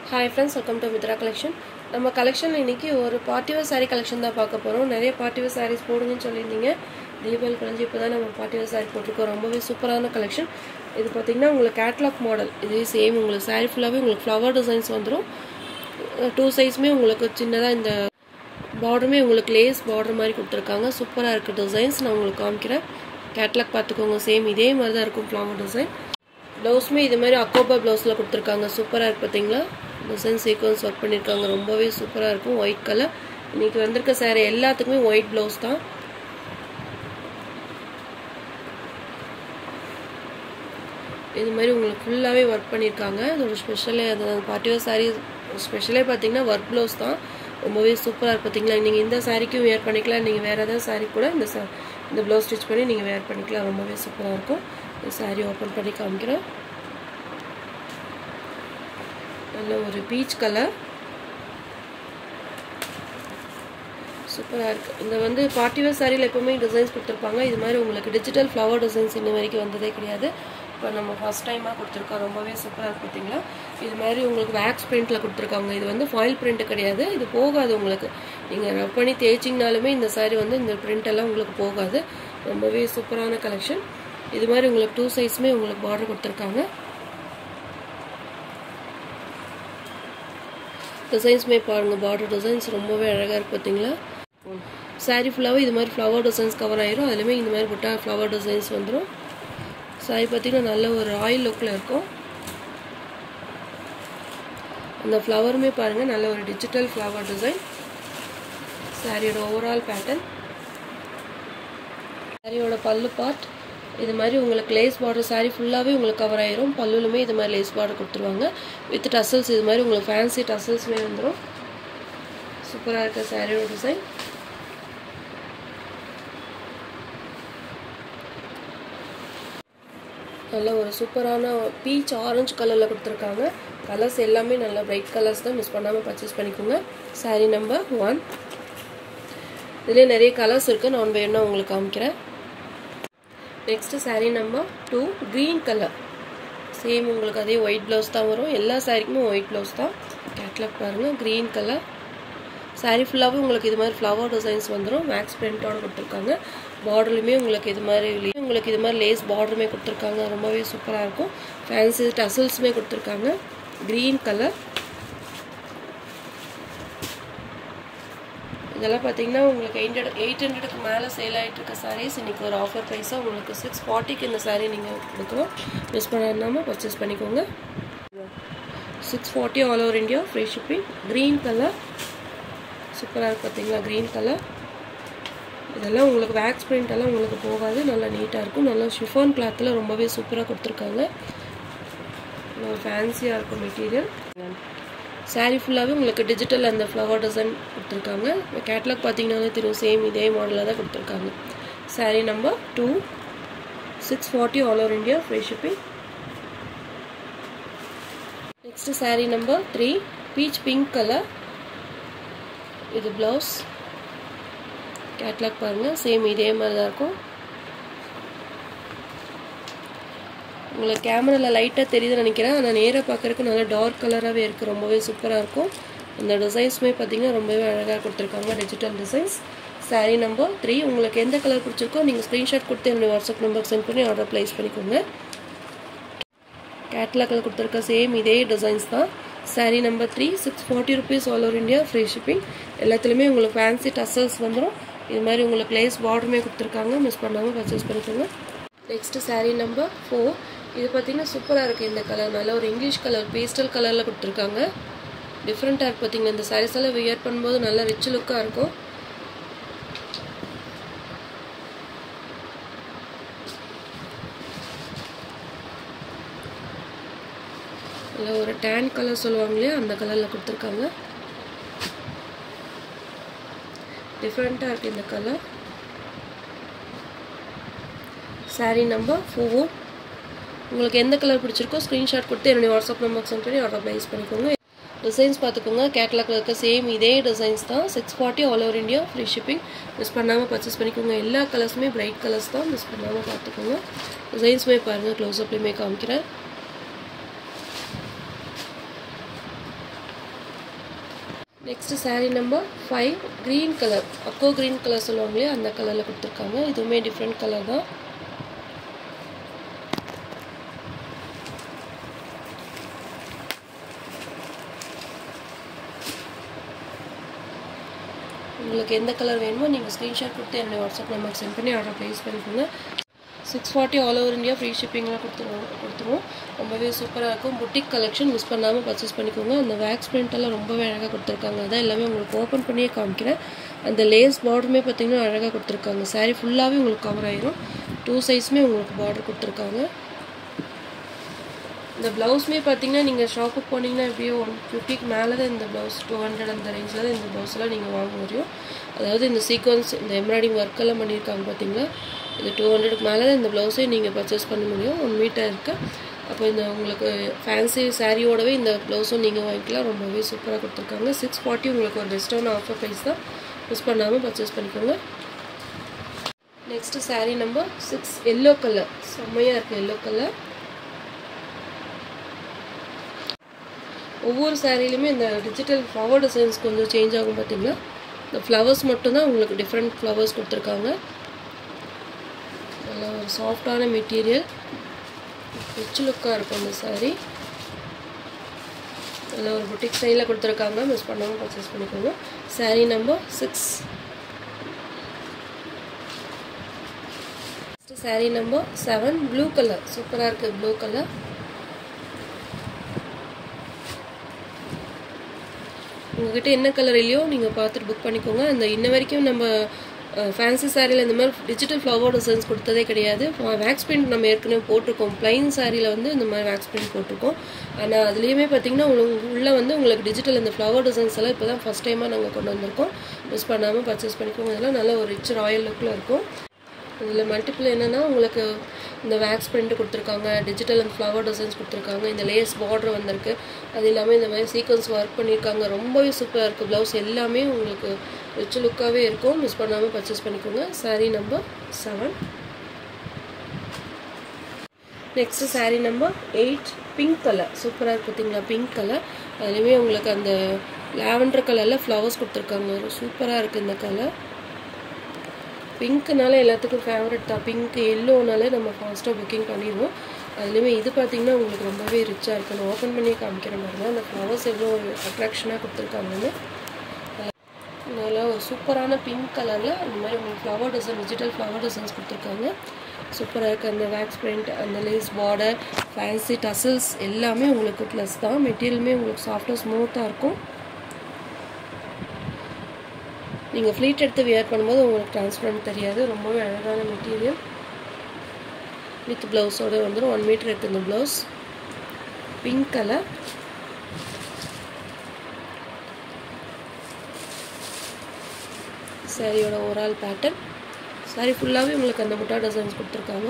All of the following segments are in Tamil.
hi friends welcome to Mitra collection நம்ம கலெக்ஷன் இன்னைக்கு ஒரு பார்ட்டிவேர் saree கலெக்ஷன் தான் பார்க்க போகிறோம் நிறைய பார்ட்டிவேர் sarees போடுங்கன்னு சொல்லியிருந்தீங்க தீபாவளி கழிஞ்சு இப்போ தான் நம்ம பார்ட்டிவேர் saree போட்டிருக்கோம் ரொம்பவே சூப்பரான கலெக்ஷன் இது பார்த்தீங்கன்னா உங்களுக்கு கேட்லாக் மாடல் இதே சேம் உங்களுக்கு saree ஃபுல்லாகவே உங்களுக்கு ஃப்ளவர் டிசைன்ஸ் வந்துடும் டூ சைஸுமே உங்களுக்கு சின்னதாக இந்த பார்டருமே உங்களுக்கு லேஸ் பார்டர் மாதிரி கொடுத்துருக்காங்க சூப்பராக இருக்குது டிசைன்ஸ் நான் உங்களுக்கு காமிக்கிறேன் கேட்லாக் பார்த்துக்கோங்க சேம் இதே மாதிரி தான் இருக்கும் ஃப்ளவர் டிசைன் ப்ளவுஸுமே இது மாதிரி அக்கோபா ப்ளவுஸில் கொடுத்துருக்காங்க சூப்பராக இருக்குது பார்த்தீங்களா டிசைன் சீக்வன்ஸ் ஒர்க் பண்ணியிருக்காங்க ரொம்பவே சூப்பராக இருக்கும் ஒயிட் கலர் இன்றைக்கி வந்திருக்க சாரீ எல்லாத்துக்குமே ஒயிட் ப்ளவுஸ் தான் இது மாதிரி உங்களுக்கு ஃபுல்லாகவே ஒர்க் பண்ணியிருக்காங்க இதோட ஸ்பெஷலே அது பார்ட்டிவேர் சாரீ ஸ்பெஷலே பார்த்தீங்கன்னா ஒர்க் ப்ளவுஸ் தான் ரொம்பவே சூப்பராக இருக்கு பார்த்தீங்களா நீங்கள் இந்த சாரீக்கும் வேர் பண்ணிக்கலாம் நீங்கள் வேறு ஏதாவது சாரீ கூட இந்த சா இந்த ப்ளவுஸ் ஸ்டிச் பண்ணி நீங்கள் வேர் பண்ணிக்கலாம் ரொம்பவே சூப்பராக இருக்கும் இந்த சாரீ ஓப்பன் பண்ணி காமிக்கிறேன் நல்ல ஒரு பீச் கலர் சூப்பராக இருக்குது இந்த வந்து பார்ட்டிவேர் சாரியில் எப்போவுமே டிசைன்ஸ் கொடுத்துருப்பாங்க இது மாதிரி உங்களுக்கு டிஜிட்டல் ஃப்ளவர் டிசைன்ஸ் இன்ன வரைக்கும் வந்ததே கிடையாது இப்போ நம்ம ஃபஸ்ட் டைமாக கொடுத்துருக்கோம் ரொம்பவே சூப்பராக இருக்கு பார்த்தீங்களா இது மாதிரி உங்களுக்கு வேக்ஸ் பிரிண்ட்டில் கொடுத்துருக்காங்க இது வந்து ஃபாயில் பிரிண்ட்டு கிடையாது இது போகாது உங்களுக்கு நீங்கள் ரப் பண்ணி தேய்ச்சிங்கனாலுமே இந்த சாரீ வந்து இந்த பிரிண்ட் எல்லாம் உங்களுக்கு போகாது ரொம்பவே சூப்பரான கலெக்ஷன் இது மாதிரி உங்களுக்கு டூ சைஸுமே உங்களுக்கு பார்டர் கொடுத்துருக்காங்க டிசைன்ஸுமே பாருங்கள் பார்டர் டிசைன்ஸ் ரொம்பவே அழகாக இருக்குது பார்த்தீங்களா சாரீ ஃபுல்லாகவே இது மாதிரி ஃப்ளவர் டிசைன்ஸ் கவர் ஆயிரும் அதுலேயுமே இந்த மாதிரி புட்டா ஃப்ளவர் டிசைன்ஸ் வந்துடும் சாரி பார்த்தீங்கன்னா நல்ல ஒரு ராயல் லுக்கில் இருக்கும் அந்த ஃப்ளவருமே பாருங்கள் நல்ல ஒரு டிஜிட்டல் ஃப்ளவர் டிசைன் சாரியோட ஓவரால் பேட்டர்ன் சாரியோட பல்லு பார்ட் இது மாதிரி உங்களுக்கு லேஸ் பார்டர் சாரீ ஃபுல்லாகவே உங்களுக்கு கவர் ஆயிரும் பல்லுலுமே இது மாதிரி லேஸ் பார்டர் கொடுத்துருவாங்க வித் டசல்ஸ் இது மாதிரி உங்களுக்கு ஃபேன்சி டசல்ஸுமே வந்துடும் சூப்பராக இருக்க சாரியோட டிசைன் நல்ல ஒரு சூப்பரான பீச் ஆரஞ்சு கலரில் கொடுத்துருக்காங்க கலர்ஸ் எல்லாமே நல்ல பிரைட் கலர்ஸ் தான் மிஸ் பண்ணாமல் பர்ச்சேஸ் பண்ணிக்கோங்க சாரீ நம்பர் ஒன் இதுலேயே நிறைய கலர்ஸ் இருக்குது நான் வேணும் உங்களுக்கு காமிக்கிறேன் next saree number two green colour same உங்களுக்கு அதே ஒயிட் ப்ளவுஸ் தான் வரும் எல்லா சாரீக்குமே ஒயிட் ப்ளவுஸ் தான் கேட்லாக் பாருங்கள் க்ரீன் கலர் சாரீ ஃபுல்லாகவே உங்களுக்கு இது மாதிரி ஃப்ளவர் டிசைன்ஸ் வந்துடும் மேக்ஸ் பிரிண்டோட கொடுத்துருக்காங்க பார்டர்லையுமே உங்களுக்கு இது மாதிரி உங்களுக்கு இது மாதிரி லேஸ் பார்டருமே கொடுத்துருக்காங்க ரொம்பவே சூப்பராக இருக்கும் ஃபேன்சி டசல்ஸுமே கொடுத்துருக்காங்க க்ரீன் கலர் இதெல்லாம் பார்த்தீங்கன்னா உங்களுக்கு எயிட் ஹண்ட்ரட் எயிட் ஹண்ட்ரடுக்கு மேலே சேல் ஆகிட்டு இருக்க சாரீஸ் இன்றைக்கி ஒரு ஆஃபர் ப்ரைஸாக உங்களுக்கு சிக்ஸ் ஃபார்ட்டிக்கு இந்த சாரீ நீங்கள் கொடுக்குறோம் மிஸ் பண்ணாமல் பர்ச்சேஸ் பண்ணிக்கோங்க six forty all over India free shipping green colour சூப்பராக இருக்குது பார்த்தீங்களா க்ரீன் கலர் இதெல்லாம் உங்களுக்கு வேக்ஸ் பிரிண்ட் எல்லாம் உங்களுக்கு போகாது நல்லா நீட்டாக இருக்கும் நல்லா ஷிஃபான் கிளாத்தில் ரொம்பவே சூப்பராக கொடுத்துருக்காங்க ஃபேன்சியாக இருக்கும் மெட்டீரியல் சாரீ ஃபுல்லாகவே உங்களுக்கு டிஜிட்டல் அந்த ஃப்ளவர் டிசைன் கொடுத்துருக்காங்க கேட்லாக் பார்த்தீங்கன்னாலே தெரியும் சேம் இதே மாடலில் தான் கொடுத்துருக்காங்க saree number two six forty all over India free shipping next saree number three peach pink colour இது ப்ளவுஸ் கேட்லாக் பாருங்கள் சேம் இதே மாதிரி தான் இருக்கும் உங்களுக்கு கேமராவில் லைட்டாக தெரியுதுன்னு நினைக்கிறேன் ஆனால் நேராக பார்க்குறதுக்கு நல்லா டார்க் கலராகவே இருக்குது ரொம்பவே சூப்பராக இருக்கும் இந்த டிசைன்ஸுமே பார்த்தீங்கன்னா ரொம்பவே அழகாக கொடுத்துருக்காங்க digital designs saree number three உங்களுக்கு எந்த கலர் பிடிச்சிருக்கோ நீங்கள் ஸ்க்ரீன்ஷாட் கொடுத்து என்னுடைய வாட்ஸ்அப் நம்பருக்கு சென்ட் பண்ணி ஆர்டர் ப்ளேஸ் பண்ணிக்கோங்க கேட்லாக்கில் கொடுத்துருக்க சேம் இதே டிசைன்ஸ் தான் saree number three six forty rupees all over India free shipping எல்லாத்துலேயுமே உங்களுக்கு ஃபேன்சி டசல்ஸ் வந்துடும் இது மாதிரி உங்களுக்கு லேஸ் பார்டருமே கொடுத்துருக்காங்க மிஸ் பண்ணாமல் பர்ச்சேஸ் பண்ணிக்கோங்க நெக்ஸ்ட்டு சாரீ நம்பர் ஃபோர் இது பார்த்தீங்கன்னா சூப்பராக இருக்குது இந்த கலர் நல்ல ஒரு இங்கிலீஷ் கலர் பேஸ்டல் கலரில் கொடுத்துருக்காங்க டிஃப்ரெண்ட்டாக இருக்குது பார்த்தீங்கன்னா இந்த சாரீஸ் எல்லாம் வியர் பண்ணும்போது நல்லா ரிச் லுக்காக இருக்கும் இல்லை ஒரு டேன் கலர் சொல்லுவாங்க இல்லையா அந்த கலரில் கொடுத்துருக்காங்க டிஃப்ரெண்ட்டாக இருக்குது இந்த கலர் சாரீ நம்பர் ஃபோர் உங்களுக்கு எந்த கலர் பிடிச்சிருக்கோ ஸ்க்ரீன்ஷாட் கொடுத்து என்னுடைய வாட்ஸ்அப் நம்பர் சென்ட் பண்ணி ஆர்டர் ப்ளேஸ் பண்ணிக்கோங்க டிசைன்ஸ் பார்த்துக்கோங்க கேட்லாக்ல இருக்க சேம் இதே டிசைன்ஸ் தான் six forty all over India free shipping miss பண்ணாமல் பர்ச்சேஸ் பண்ணிக்கோங்க எல்லா கலர்ஸுமே பிரைட் கலர்ஸ் தான் மிஸ் பண்ணாமல் பார்த்துக்கோங்க டிசைன்ஸுமே பாருங்கள் க்ளோஸ்அப்லேயுமே காமிக்கிறேன் next saree number five green colour அக்கோ க்ரீன் கலர் சொல்லுவாங்க இல்லையா அந்த கலரில் கொடுத்துருக்காங்க இதுவுமே டிஃப்ரெண்ட் கலர் தான் உங்களுக்கு எந்த கலர் வேணுமோ நீங்கள் ஸ்க்ரீன்ஷாட் கொடுத்து என்னோட வாட்ஸ்அப் நம்பருக்கு சென்ட் பண்ணி ஆர்டர் ப்ளேஸ் பண்ணிக்கோங்க six forty all over India free ஷிப்பிங்லாம் கொடுத்துருவோம் கொடுத்துருவோம் ரொம்பவே சூப்பராக இருக்கும் புட்டிக் கலெக்ஷன் மிஸ் பண்ணாமல் பர்ச்சேஸ் பண்ணிக்கோங்க அந்த வேக்ஸ் பிரிண்ட் எல்லாம் ரொம்பவே அழகாக கொடுத்துருக்காங்க அதான் எல்லாமே உங்களுக்கு ஓப்பன் பண்ணியே காமிக்கிறேன் அந்த லேஸ் பார்டருமே பார்த்தீங்கன்னா அழகாக கொடுத்துருக்காங்க saree ஃபுல்லாகவே உங்களுக்கு கவர் ஆயிரும் டூ சைஸுமே உங்களுக்கு பார்டர் கொடுத்துருக்காங்க இந்த ப்ளவுஸுமே பார்த்தீங்கன்னா நீங்கள் ஷாப்புக்கு போனீங்கன்னா எப்படியோ ஒன் ஃபிஃப்டிக்கு மேலே தான் இந்த ப்ளவுஸ் டூ ஹண்ட்ரட் அந்த ரேஞ்சில் தான் இந்த ப்ளவுஸ்லாம் நீங்கள் வாங்க முடியும் அதாவது இந்த சீக்வன்ஸ் இந்த எம்ப்ராய்டிங் ஒர்க்கெல்லாம் பண்ணியிருக்காங்க பார்த்தீங்களா இது டூ ஹண்ட்ரடுக்கு மேலே தான் இந்த ப்ளவுஸே நீங்கள் பர்ச்சேஸ் பண்ண முடியும் ஒன் மீட்டர் இருக்குது அப்போ இந்த உங்களுக்கு ஃபேன்சி சாரியோடவே இந்த ப்ளவுஸும் நீங்கள் வாங்கிக்கலாம் ரொம்பவே சூப்பராக கொடுத்துருக்காங்க சிக்ஸ் ஃபார்ட்டி உங்களுக்கு ஒரு பெஸ்ட்டான ஆஃபர் ப்ரைஸ் தான் மிஸ் பண்ணாமல் பர்ச்சேஸ் பண்ணிக்கோங்க next saree number six yellow colour செம்மையாக இருக்குது எல்லோ கலர் ஒவ்வொரு சாரிலையுமே இந்த டிஜிட்டல் ஃப்ளவர் டிசைன்ஸ் கொஞ்சம் சேஞ்ச் ஆகும் பார்த்தீங்களா இந்த ஃப்ளவர்ஸ் மட்டும்தான் உங்களுக்கு டிஃப்ரெண்ட் ஃப்ளவர்ஸ் கொடுத்துருக்காங்க நல்லா ஒரு சாஃப்டான மெட்டீரியல் ரிச் லுக்காக இருக்கும் அந்த saree நல்ல ஒரு புட்டிக் ஸ்டைலில் கொடுத்துருக்காங்க மிஸ் பண்ணாமல் பர்ச்சேஸ் பண்ணிக்கோங்க saree number six saree number seven blue colour சூப்பராக இருக்குது ப்ளூ கலர் உங்ககிட்ட என்ன கலர் இல்லையோ நீங்கள் பார்த்துட்டு புக் பண்ணிக்கோங்க அந்த இன்ன வரைக்கும் நம்ம ஃபேன்சி சாரியில் இந்த மாதிரி டிஜிட்டல் ஃப்ளவர் டிசைன்ஸ் கொடுத்ததே கிடையாது வேக்ஸ் பிரிண்ட் நம்ம ஏற்கனவே போட்டிருக்கோம் பிளைன் சாரியில் வந்து இந்த மாதிரி வேக்ஸ் பிரிண்ட் போட்டிருக்கோம் ஆனால் அதுலேயுமே பார்த்தீங்கன்னா உங்களுக்கு உள்ளே வந்து உங்களுக்கு டிஜிட்டல் இந்த ஃப்ளவர் டிசைன்ஸ் எல்லாம் இப்போ தான் ஃபஸ்ட் டைமாக நாங்கள் கொண்டு வந்திருக்கோம் மிஸ் பண்ணாமல் பர்ச்சேஸ் பண்ணிக்கோங்க இதெல்லாம் நல்ல ஒரு ரிச் ராயல் லுக்கில் இருக்கும் இதில் மல்டிபிள் என்னென்னா உங்களுக்கு இந்த வேக்ஸ் பிரிண்ட் கொடுத்துருக்காங்க டிஜிட்டல் அண்ட் ஃப்ளவர் டிசைன்ஸ் கொடுத்துருக்காங்க இந்த லேஸ் பார்டர் வந்திருக்கு அது இல்லாமல் இந்த மாதிரி சீக்வன்ஸ் ஒர்க் பண்ணியிருக்காங்க ரொம்பவே சூப்பராக இருக்குது ப்ளவுஸ் எல்லாமே உங்களுக்கு ரிச் லுக்காகவே இருக்கும் மிஸ் பண்ணாமல் பர்ச்சேஸ் பண்ணிக்கோங்க saree number seven next saree number eight pink colour சூப்பராக இருக்கு பார்த்தீங்களா பிங்க் கலர் அதுலேயுமே உங்களுக்கு அந்த லாவெண்டர் கலரில் ஃப்ளவர்ஸ் கொடுத்துருக்காங்க ஒரு சூப்பராக இருக்குது இந்த கலர் பிங்க்னால எல்லாத்துக்கும் ஃபேவரட் தான் பிங்க் எல்லோனாலே நம்ம ஃபாஸ்ட்டாக புக்கிங் பண்ணிடுவோம் அதுலேயுமே இது பார்த்தீங்கன்னா உங்களுக்கு ரொம்பவே ரிச்சாக இருக்குது நான் ஓப்பன் பண்ணி காமிக்கிற மாதிரி தான் அந்த ஃப்ளவர்ஸ் எவ்வளோ ஒரு அட்ராக்ஷனாக கொடுத்துருக்காங்கன்னு நல்லா ஒரு சூப்பரான பிங்க் கலரில் இந்த மாதிரி உங்களுக்கு flower design digital flower designs கொடுத்துருக்காங்க சூப்பராக இருக்குது அந்த வேக்ஸ் பிரிண்ட் அந்த லேஸ் பார்டர் ஃபேன்சி டசல்ஸ் எல்லாமே உங்களுக்கு ப்ளஸ் தான் மெட்டீரியலுமே உங்களுக்கு சாஃப்டாக ஸ்மூத்தாக இருக்கும் நீங்கள் ஃப்ளீட் எடுத்து வியர் பண்ணும்போது உங்களுக்கு டிரான்ஸ்பரண்ட் தெரியாது ரொம்பவே அழகான மெட்டீரியல் வித் ப்ளவுஸோடு வந்துடும் ஒன் மீட்டர் இருக்குது இந்த ப்ளவுஸ் பிங்க் கலர் சாரியோட ஓவரால் பேட்டர்ன் சாரி ஃபுல்லாகவே உங்களுக்கு அந்த முட்டா டிசைன்ஸ் கொடுத்துருக்காங்க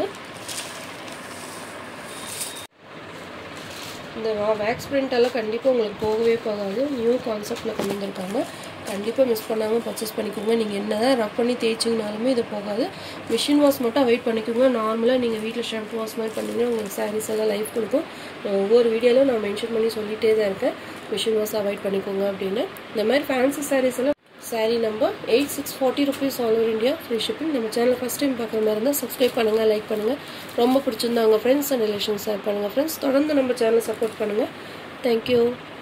இந்த வேக்ஸ் பிரிண்ட் எல்லாம் கண்டிப்பாக உங்களுக்கு போகவே போகாது நியூ கான்செப்டில் கொண்டு வந்திருக்காங்க கண்டிப்பாக மிஸ் பண்ணாமல் பர்ச்சேஸ் பண்ணிக்கோங்க நீங்கள் என்ன தான் ரப் பண்ணி தேய்ச்சிங்கனாலுமே இது போகாது மிஷின் வாஷ் மட்டும் அவாய்ட் பண்ணிக்கோங்க நார்மலாக நீங்கள் வீட்டில் ஷாம்பு வாஷ் மாதிரி பண்ணிங்கன்னா உங்களுக்கு சாரீஸ் எல்லாம் லைஃப் கொடுக்கும் நான் ஒவ்வொரு வீடியோவில் நான் மென்ஷன் பண்ணி சொல்லிகிட்டே தான் இருக்கேன் மிஷின் வாஷ் அவாய்ட் பண்ணிக்கோங்க அப்படின்னு இந்த மாதிரி ஃபேன்சி சாரீஸ் எல்லாம் saree number eight six forty rupees all over India free shipping நம்ம சேனல் ஃபஸ்ட் டைம் பார்க்குற மாதிரி இருந்தால் சப்ஸ்கிரைப் பண்ணுங்கள் லைக் பண்ணுங்கள் ரொம்ப பிடிச்சிருந்தா உங்கள் ஃப்ரெண்ட்ஸ் அண்ட் ரிலேஷன்ஸ் ஷேர் பண்ணுங்கள் ஃப்ரெண்ட்ஸ் தொடர்ந்து நம்ம சேனலை சப்போர்ட் பண்ணுங்கள் தேங்க்யூ